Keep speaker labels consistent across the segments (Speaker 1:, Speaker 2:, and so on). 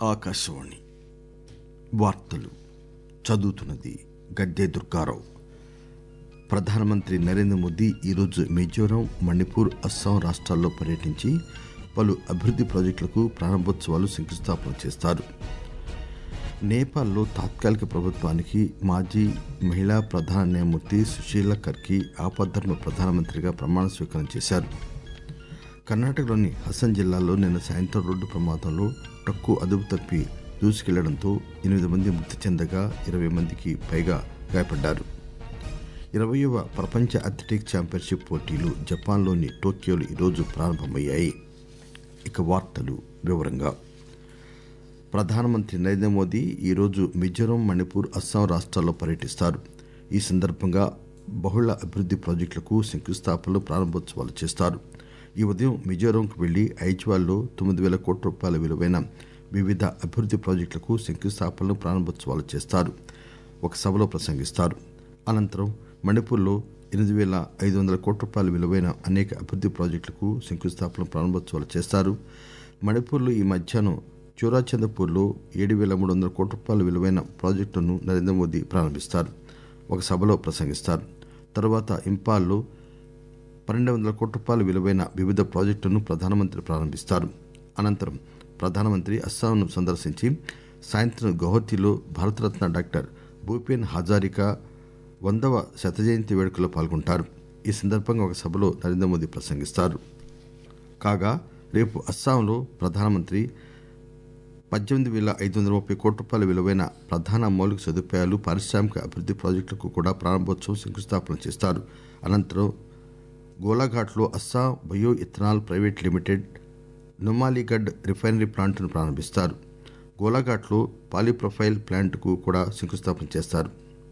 Speaker 1: ఆకాశవాణి వార్తలు చదువుతున్నది గడ్డే దుర్గారావు ప్రధానమంత్రి నరేంద్ర మోదీ ఈరోజు మిజోరాం మణిపూర్ అస్సాం రాష్ట్రాల్లో పర్యటించి పలు అభివృద్ది ప్రాజెక్టులకు ప్రారంభోత్సవాలు శంకుస్థాపన చేస్తారు నేపాల్లో తాత్కాలిక ప్రభుత్వానికి మాజీ మహిళా ప్రధాన న్యాయమూర్తి సుశీల కర్కి ఆపద్ధర్మ ప్రధానమంత్రిగా ప్రమాణ స్వీకారం చేశారు కర్ణాటకలోని హసన్ జిల్లాలో నిన్న సాయంత్రం రోడ్డు ప్రమాదంలో ట్రక్కు అదుపు తప్పి దూసుకెళ్లడంతో ఎనిమిది మంది మృతి చెందగా ఇరవై మందికి పైగా గాయపడ్డారు ఇరవయవ ప్రపంచ అథ్లెటిక్స్ ఛాంపియన్షిప్ పోటీలు జపాన్లోని టోక్యోలో ఈరోజు ప్రారంభమయ్యాయి ఇక వార్తలు వివరంగా ప్రధానమంత్రి నరేంద్ర మోదీ ఈరోజు మిజోరాం మణిపూర్ అస్సాం రాష్ట్రాల్లో పర్యటిస్తారు ఈ సందర్భంగా బహుళ అభివృద్ది ప్రాజెక్టులకు శంకుస్థాపనలు ప్రారంభోత్సవాలు చేస్తారు ఈ ఉదయం మిజోరాంకు వెళ్లి ఐజ్వాల్లో తొమ్మిది వేల కోట్ల రూపాయల విలువైన వివిధ అభివృద్ది ప్రాజెక్టులకు శంకుస్థాపనలు ప్రారంభోత్సవాలు చేస్తారు ఒక సభలో ప్రసంగిస్తారు అనంతరం మణిపూర్లో ఎనిమిది వేల ఐదు వందల కోట్ల రూపాయల విలువైన అనేక అభివృద్ది ప్రాజెక్టులకు శంకుస్థాపన ప్రారంభోత్సవాలు చేస్తారు మణిపూర్లో ఈ మధ్యాహ్నం చూరాచంద్రపూర్లో ఏడు వేల మూడు వందల కోట్ల రూపాయల విలువైన ప్రాజెక్టులను నరేంద్ర మోదీ ప్రారంభిస్తారు ఒక సభలో ప్రసంగిస్తారు తరువాత ఇంపాల్లో పన్నెండు వందల కోట్ల రూపాయల విలువైన వివిధ ప్రాజెక్టులను ప్రధానమంత్రి ప్రారంభిస్తారు అనంతరం ప్రధానమంత్రి అస్సాంను సందర్శించి సాయంత్రం గౌహతిలో భారతరత్న డాక్టర్ భూపేన్ హజారికా వందవ శత జయంతి వేడుకలో పాల్గొంటారు ఈ సందర్భంగా ఒక సభలో నరేంద్ర మోదీ ప్రసంగిస్తారు కాగా రేపు అస్సాంలో ప్రధానమంత్రి పద్దెనిమిది వేల ఐదు వందల ముప్పై కోట్ల రూపాయల విలువైన ప్రధాన మౌలిక సదుపాయాలు పారిశ్రామిక అభివృద్ది ప్రాజెక్టులకు కూడా ప్రారంభోత్సవం శంకుస్థాపన చేస్తారు అనంతరం గోలాఘాట్లో Assam bio ethanol private limited Numaligarh refinery ప్లాంట్ను ప్రారంభిస్తారు గోలాఘాట్లో పాలీప్రొఫైల్ ప్లాంట్కు కూడా శంకుస్థాపన చేస్తారు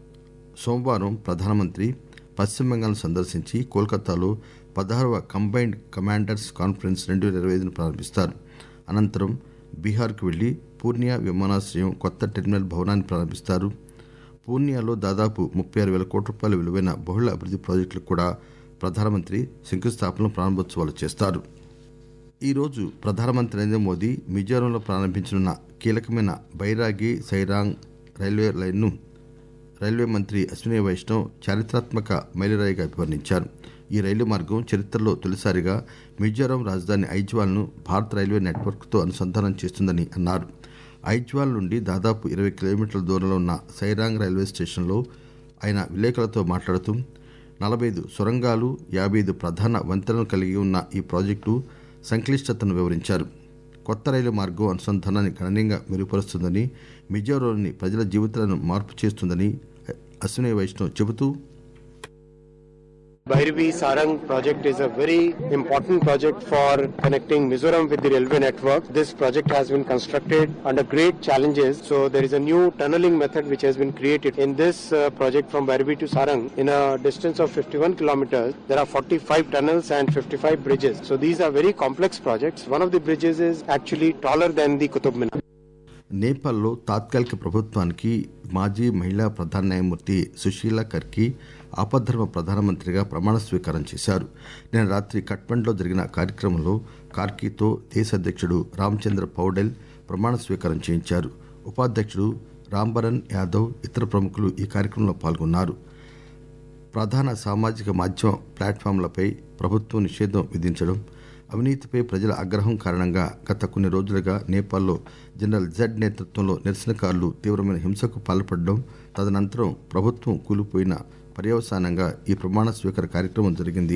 Speaker 1: సోమవారం ప్రధానమంత్రి పశ్చిమ బెంగాల్ సందర్శించి కోల్కతాలో పదహారవ కంబైన్డ్ కమాండర్స్ కాన్ఫరెన్స్ రెండు వేల ఇరవై ఐదును ప్రారంభిస్తారు అనంతరం బీహార్కు వెళ్లి పూర్నియా విమానాశ్రయం కొత్త టెర్మినల్ భవనాన్ని ప్రారంభిస్తారు పూర్నియాలో దాదాపు ముప్పై ఆరు వేల కోట్ల రూపాయల విలువైన బహుళ అభివృద్ది ప్రాజెక్టులకు కూడా ప్రధానమంత్రి శంకుస్థాపన ప్రారంభోత్సవాలు చేస్తారు ఈరోజు ప్రధానమంత్రి నరేంద్ర మోదీ మిజోరంలో ప్రారంభించనున్న కీలకమైన బైరాగి సైరాంగ్ రైల్వే లైన్ను రైల్వే మంత్రి అశ్విని వైష్ణవ్ చారిత్రాత్మక మైలురాయిగా అభివర్ణించారు ఈ రైలు మార్గం చరిత్రలో తొలిసారిగా మిజోరాం రాజధాని ఐజ్వాల్ను భారత రైల్వే నెట్వర్క్తో అనుసంధానం చేస్తుందని అన్నారు ఐజ్వాల్ నుండి దాదాపు ఇరవై కిలోమీటర్ల దూరంలో ఉన్న సైరాంగ్ రైల్వే స్టేషన్లో ఆయన విలేకరులతో మాట్లాడుతూ నలభై ఐదు సొరంగాలు యాభై ఐదు ప్రధాన వంతెనలు కలిగి ఉన్న ఈ ప్రాజెక్టు సంక్లిష్టతను వివరించారు కొత్త రైలు మార్గం అనుసంధానాన్ని గణనీయంగా మెరుగుపరుస్తుందని మిజోరంలోని ప్రజల జీవితాలను మార్పు చేస్తుందని అశ్విని వైష్ణవ్ చెబుతూ
Speaker 2: Bhairavi Sarang project is a very important project for connecting Mizoram with the railway network. This project has been constructed under great challenges. So there is a new tunneling method which has been created in this uh, project from Bhairavi to Sarang in a distance of 51 kilometers. There are 45 tunnels and 55 bridges. So these are very complex projects. One of the bridges is actually taller than the Qutub Minar.
Speaker 1: నేపాల్లో తాత్కాలిక ప్రభుత్వానికి మాజీ మహిళా ప్రధాన న్యాయమూర్తి సుశీల కర్కి ఆపద్ధర్మ ప్రధానమంత్రిగా ప్రమాణ స్వీకారం చేశారు నిన్న రాత్రి కట్మండ్లో జరిగిన కార్యక్రమంలో కార్కీతో దేశ అధ్యక్షుడు రామచంద్ర పౌడెల్ ప్రమాణ స్వీకారం చేయించారు ఉపాధ్యక్షుడు రాంబరన్ యాదవ్ ఇతర ప్రముఖులు ఈ కార్యక్రమంలో పాల్గొన్నారు ప్రధాన సామాజిక మాధ్యమ ప్లాట్ఫామ్లపై ప్రభుత్వం నిషేధం విధించడం అవినీతిపై ప్రజల ఆగ్రహం కారణంగా గత కొన్ని రోజులుగా నేపాల్లో జనరల్ జడ్ నేతృత్వంలో నిరసనకారులు తీవ్రమైన హింసకు పాల్పడడం తదనంతరం ప్రభుత్వం కూలిపోయిన పర్యవసానంగా ఈ ప్రమాణ స్వీకార కార్యక్రమం జరిగింది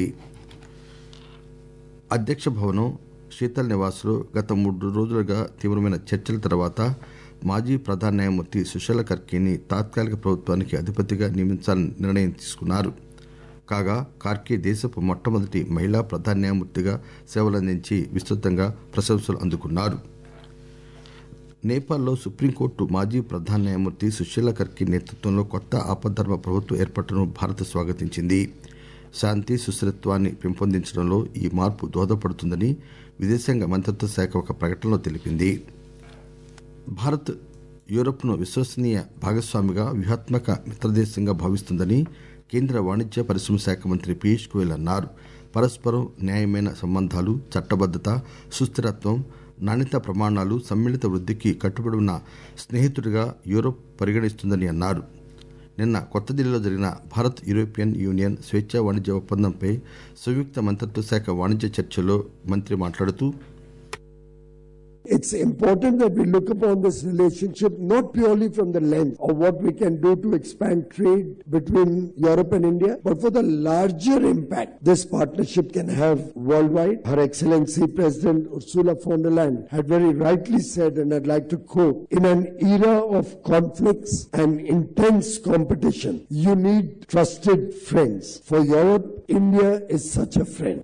Speaker 1: అధ్యక్ష భవనం శీతల్ నివాస్లో గత మూడు రోజులుగా తీవ్రమైన చర్చల తర్వాత మాజీ ప్రధాన న్యాయమూర్తి సుశీల కర్కీని తాత్కాలిక ప్రభుత్వానికి అధిపతిగా నియమించాలని నిర్ణయం తీసుకున్నారు కాగా కార్కే దేశపు మొట్టమొదటి మహిళా ప్రధాన న్యాయమూర్తిగా సేవలందించి విస్తృతంగా ప్రశంసలు అందుకున్నారు నేపాల్లో సుప్రీంకోర్టు మాజీ ప్రధాన న్యాయమూర్తి సుశీల కర్కి నేతృత్వంలో కొత్త ఆపద్ధర్మ ప్రభుత్వం ఏర్పాటును భారత్ స్వాగతించింది శాంతి సుస్థిరత్వాన్ని పెంపొందించడంలో ఈ మార్పు దోహదపడుతుందని విదేశాంగ మంత్రిత్వ శాఖ ఒక ప్రకటనలో తెలిపింది భారత్ యూరప్ను విశ్వసనీయ భాగస్వామిగా వ్యూహాత్మక మిత్రదేశంగా భావిస్తుందని కేంద్ర వాణిజ్య పరిశ్రమ శాఖ మంత్రి పీయూష్ గోయల్ అన్నారు పరస్పరం న్యాయమైన సంబంధాలు చట్టబద్దత సుస్థిరత్వం నాణ్యతా ప్రమాణాలు సమ్మిళిత వృద్ధికి కట్టుబడి ఉన్న స్నేహితుడిగా యూరోప్ పరిగణిస్తుందని అన్నారు నిన్న కొత్త ఢిల్లీలో జరిగిన భారత్ యూరోపియన్ యూనియన్ స్వేచ్ఛా వాణిజ్య ఒప్పందంపై సంయుక్త మంత్రిత్వ శాఖ వాణిజ్య చర్చలో మంత్రి మాట్లాడుతూ
Speaker 3: It's important that we look upon this relationship not purely from the lens of what we can do to expand trade between Europe and India, but for the larger impact this partnership can have worldwide. Her Excellency President Ursula von der Leyen had very rightly said, and I'd like to quote, in an era of conflicts and intense competition, you need trusted friends. For Europe, India is such a friend.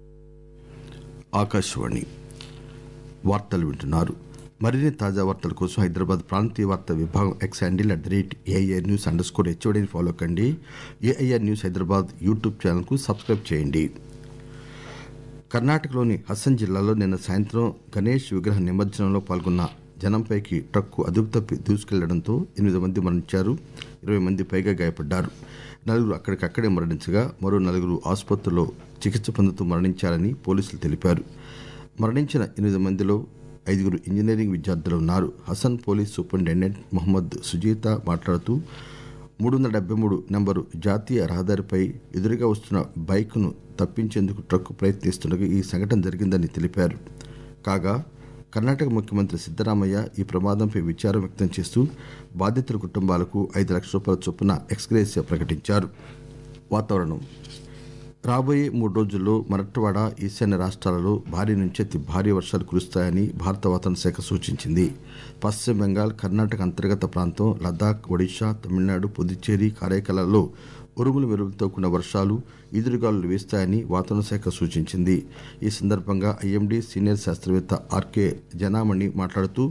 Speaker 1: Akashvani వార్తలు వింటున్నారు మరిన్ని తాజా వార్తల కోసం హైదరాబాద్ ప్రాంతీయ వార్తా విభాగం X handle at the rate AIR news under score హెచ్ఓడిని ఫాలో కండి ఏఐఆర్ న్యూస్ హైదరాబాద్ యూట్యూబ్ ఛానల్కు సబ్స్క్రైబ్ చేయండి కర్ణాటకలోని హసన్ జిల్లాలో నిన్న సాయంత్రం గణేష్ విగ్రహ నిమజ్జనంలో పాల్గొన్న జనంపైకి ట్రక్కు అదుపు తప్పి దూసుకెళ్లడంతో ఎనిమిది మంది మరణించారు ఇరవై మంది పైగా గాయపడ్డారు నలుగురు అక్కడికక్కడే మరణించగా మరో నలుగురు ఆసుపత్రిలో చికిత్స పొందుతూ మరణించారని పోలీసులు తెలిపారు మరణించిన ఎనిమిది మందిలో ఐదుగురు ఇంజనీరింగ్ విద్యార్థులు ఉన్నారు హసన్ పోలీస్ సూపరింటెండెంట్ మొహమ్మద్ సుజీత మాట్లాడుతూ మూడు వందల డెబ్బై మూడు నెంబరు జాతీయ రహదారిపై ఎదురుగా వస్తున్న బైక్ను తప్పించేందుకు ట్రక్కు ప్రయత్నిస్తుండగా ఈ సంఘటన జరిగిందని తెలిపారు కాగా కర్ణాటక ముఖ్యమంత్రి సిద్దరామయ్య ఈ ప్రమాదంపై విచారం వ్యక్తం చేస్తూ బాధితుల కుటుంబాలకు ఐదు లక్షల రూపాయల చొప్పున ఎక్స్గ్రేసియా ప్రకటించారు వాతావరణం రాబోయే మూడు రోజుల్లో మరట్వాడ ఈశాన్య రాష్ట్రాలలో భారీ నుంచి అతి భారీ వర్షాలు కురుస్తాయని భారత వాతావరణ శాఖ సూచించింది పశ్చిమ బెంగాల్ కర్ణాటక అంతర్గత ప్రాంతం లదాఖ్ ఒడిశా తమిళనాడు పుదుచ్చేరి కారైకలలో ఉరుములు మెరుపులతో కూడిన వర్షాలు ఈదురుగాలులు వీస్తాయని వాతావరణ శాఖ సూచించింది ఈ సందర్భంగా ఐఎండీ సీనియర్ శాస్త్రవేత్త ఆర్కే జనామణి మాట్లాడుతూ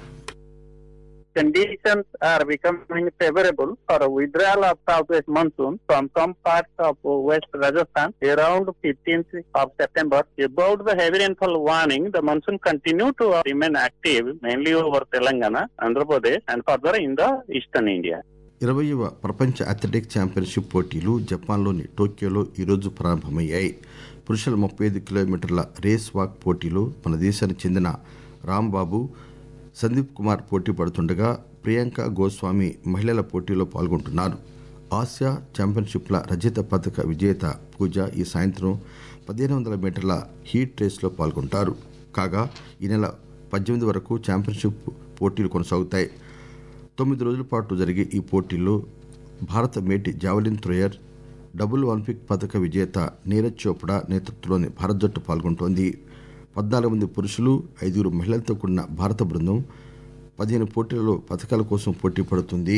Speaker 4: conditions are becoming favorable for a withdrawal of southwest monsoon from some parts of West Rajasthan around 15th of September. About the heavy rainfall warning, the monsoon continue to remain active mainly over Telangana, Andhra Pradesh and further in the eastern India.
Speaker 1: ఇరవయవ ప్రపంచ athletic championship పోటీలు జపాన్లోని టోక్యోలో ఈరోజు ప్రారంభమయ్యాయి పురుషుల ముప్పై ఐదు కిలోమీటర్ల రేస్ వాక్ పోటీలో మన దేశానికి చెందిన రాంబాబు సందీప్ కుమార్ పోటీ పడుతుండగా ప్రియాంక గోస్వామి మహిళల పోటీలో పాల్గొంటున్నారు ఆసియా ఛాంపియన్షిప్ల రజత పథక విజేత పూజ ఈ సాయంత్రం పదిహేను వందల మీటర్ల హీట్ రేస్లో పాల్గొంటారు కాగా ఈ నెల పద్దెనిమిది వరకు ఛాంపియన్షిప్ పోటీలు కొనసాగుతాయి తొమ్మిది రోజుల పాటు జరిగే ఈ పోటీల్లో భారత మేటి జావలిన్ థ్రోయర్ డబుల్ ఒలింపిక్ పథక విజేత నీరజ్ చోప్డా నేతృత్వంలోని భారత జట్టు పాల్గొంటోంది పద్నాలుగు మంది పురుషులు ఐదుగురు మహిళలతో కూడిన భారత బృందం పదిహేను పోటీలలో పథకాల కోసం పోటీ పడుతుంది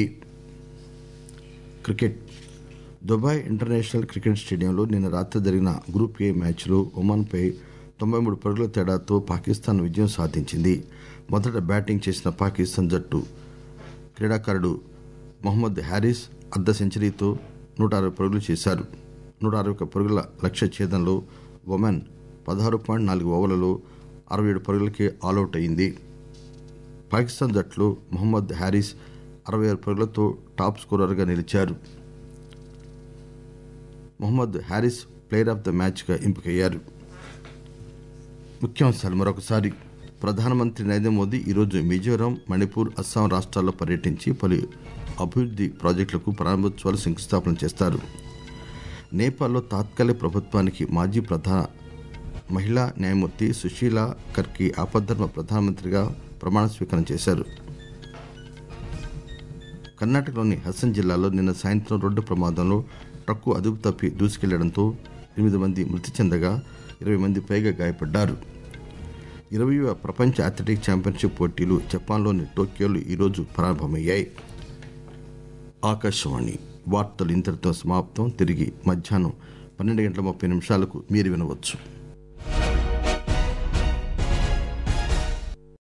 Speaker 1: క్రికెట్ దుబాయ్ ఇంటర్నేషనల్ క్రికెట్ స్టేడియంలో నిన్న రాత్రి జరిగిన గ్రూప్ ఏ మ్యాచ్లో ఒమాన్పై తొంభై మూడు పరుగుల తేడాతో పాకిస్తాన్ విజయం సాధించింది మొదట బ్యాటింగ్ చేసిన పాకిస్తాన్ జట్టు క్రీడాకారుడు మొహమ్మద్ హ్యారిస్ అర్ధ సెంచరీతో నూట అరవై పరుగులు చేశారు నూట అరవై ఒక్క పరుగుల లక్ష్య ఛేదంలో ఒమెన్ పదహారు పాయింట్ నాలుగు ఓవర్లలో అరవై ఏడు పరుగులకే ఆల్అవుట్ అయింది పాకిస్తాన్ జట్టులో మొహమ్మద్ హ్యారిస్ అరవై ఆరు పరుగులతో టాప్ స్కోరర్గా నిలిచారు Mohammad Haris player of the మ్యాచ్గా ఎంపికయ్యారు ముఖ్యాంశాలు మరొకసారి ప్రధానమంత్రి నరేంద్ర మోదీ ఈరోజు మిజోరాం మణిపూర్ అస్సాం రాష్ట్రాల్లో పర్యటించి పలు అభివృద్ధి ప్రాజెక్టులకు ప్రారంభోత్సవాలు శంకుస్థాపన చేస్తారు నేపాల్లో తాత్కాలిక ప్రభుత్వానికి మాజీ ప్రధాన మహిళా న్యాయమూర్తి సుశీల కర్కి ఆపద్ధర్మ ప్రధానమంత్రిగా ప్రమాణ స్వీకారం చేశారు కర్ణాటకలోని హసన్ జిల్లాలో నిన్న సాయంత్రం రోడ్డు ప్రమాదంలో ట్రక్కు అదుపు తప్పి దూసుకెళ్లడంతో ఎనిమిది మంది మృతి చెందగా ఇరవై మంది పైగా గాయపడ్డారు ఇరవయవ ప్రపంచ అథ్లెటిక్ ఛాంపియన్షిప్ పోటీలు జపాన్లోని టోక్యోలో ఈరోజు ప్రారంభమయ్యాయి ఆకాశవాణి వార్తలు ఇంతటితో సమాప్తం తిరిగి మధ్యాహ్నం పన్నెండు గంటల ముప్పై నిమిషాలకు మీరు వినవచ్చు